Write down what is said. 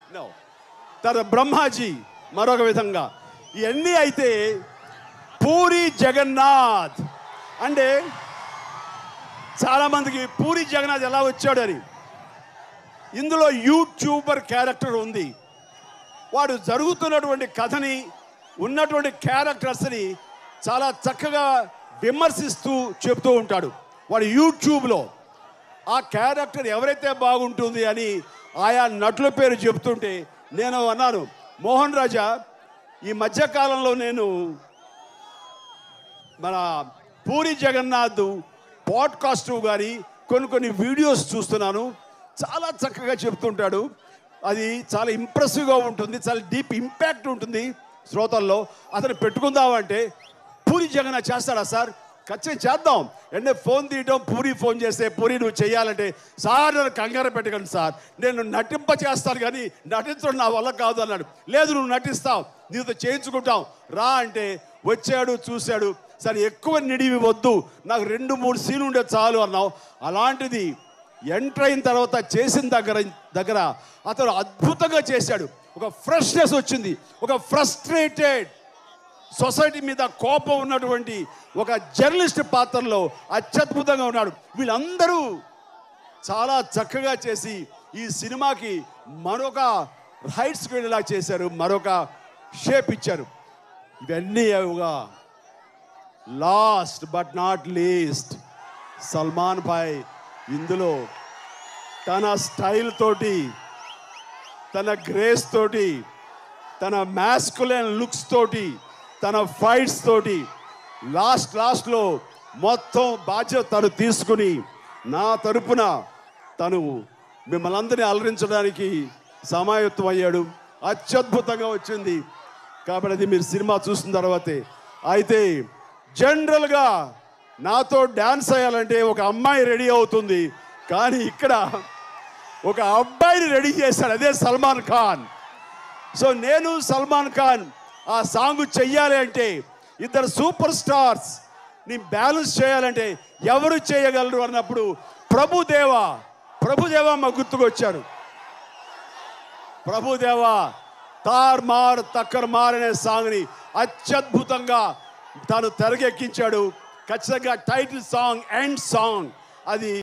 no తర్వాత బ్రహ్మాజీ మరొక విధంగా ఇవన్నీ అయితే పూరి జగన్నాథ్ అంటే చాలామందికి పూరి జగన్నాథ్ ఎలా వచ్చాడని ఇందులో యూట్యూబర్ క్యారెక్టర్ ఉంది వాడు జరుగుతున్నటువంటి కథని ఉన్నటువంటి క్యారెక్టర్స్ని చాలా చక్కగా విమర్శిస్తూ చెప్తూ ఉంటాడు వాడు యూట్యూబ్లో ఆ క్యారెక్టర్ ఎవరైతే బాగుంటుంది అని ఆయా నటుల పేరు చెప్తుంటే నేను అన్నాను మోహన్ రాజా ఈ మధ్యకాలంలో నేను మన పూరి జగన్నాథ్ పాడ్కాస్ట్ కానీ కొన్ని కొన్ని వీడియోస్ చూస్తున్నాను చాలా చక్కగా చెప్తుంటాడు అది చాలా ఇంప్రెసివ్గా ఉంటుంది చాలా డీప్ ఇంపాక్ట్ ఉంటుంది శ్రోతల్లో అతను పెట్టుకుందామంటే పూరి జగన్నాథ్ చేస్తాడా సార్ ఖచ్చితంగా చేద్దాం అంటే ఫోన్ తీయటం పూరి ఫోన్ చేస్తే పూరి నువ్వు చేయాలంటే సార్ నన్ను కంగారు పెట్టకండి సార్ నేను నటింప చేస్తాను కానీ నటించడం నా వల్ల కాదు అన్నాడు లేదు నువ్వు నటిస్తావు నీతో చేయించుకుంటాం రా అంటే వచ్చాడు చూశాడు సరే ఎక్కువ నిడివి వద్దు నాకు రెండు మూడు సీన్లు ఉండే చాలు అన్నావు అలాంటిది ఎంటర్ అయిన తర్వాత చేసిన దగ్గర దగ్గర అతను అద్భుతంగా చేశాడు ఒక ఫ్రెష్నెస్ వచ్చింది ఒక ఫ్రస్ట్రేటెడ్ సొసైటీ మీద కోపం ఉన్నటువంటి ఒక జర్నలిస్ట్ పాత్రలో అత్యద్భుతంగా ఉన్నాడు వీళ్ళందరూ చాలా చక్కగా చేసి ఈ సినిమాకి మరొక హైట్స్కి వెళ్ళేలా చేశారు మరొక షేప్ ఇచ్చారు ఇవన్నీ ఒక last but not least Salman భాయ్ ఇందులో తన స్టైల్ తోటి తన గ్రేస్ తోటి తన మ్యాస్కులైన్ లుక్స్ తోటి తన ఫైట్స్ తోటి లాస్ట్ లాస్ట్లో మొత్తం బాధ్యత తను తీసుకుని నా తరపున తను మిమ్మల్ని అందరినీ అలరించడానికి సమాయత్తం అయ్యాడు అత్యద్భుతంగా వచ్చింది కాబట్టి అది మీరు సినిమా చూసిన తర్వాతే అయితే జనరల్గా నాతో డ్యాన్స్ అయ్యాలంటే ఒక అమ్మాయి రెడీ అవుతుంది కానీ ఇక్కడ ఒక అబ్బాయిని రెడీ చేశాడు అదే సల్మాన్ ఖాన్ సో నేను సల్మాన్ ఖాన్ ఆ సాంగ్ చెయ్యాలి అంటే ఇద్దరు సూపర్ స్టార్స్ ని బ్యాలెన్స్ చేయాలంటే ఎవరు చేయగలరు అన్నప్పుడు ప్రభుదేవ ప్రభుదేవ మా గుర్తుకొచ్చారు ప్రభుదేవ తార్ మార్ తక్కర్ మార్ అనే సాంగ్ని అత్యద్భుతంగా తాను తెరకెక్కించాడు ఖచ్చితంగా టైటిల్ సాంగ్ అండ్ సాంగ్ అది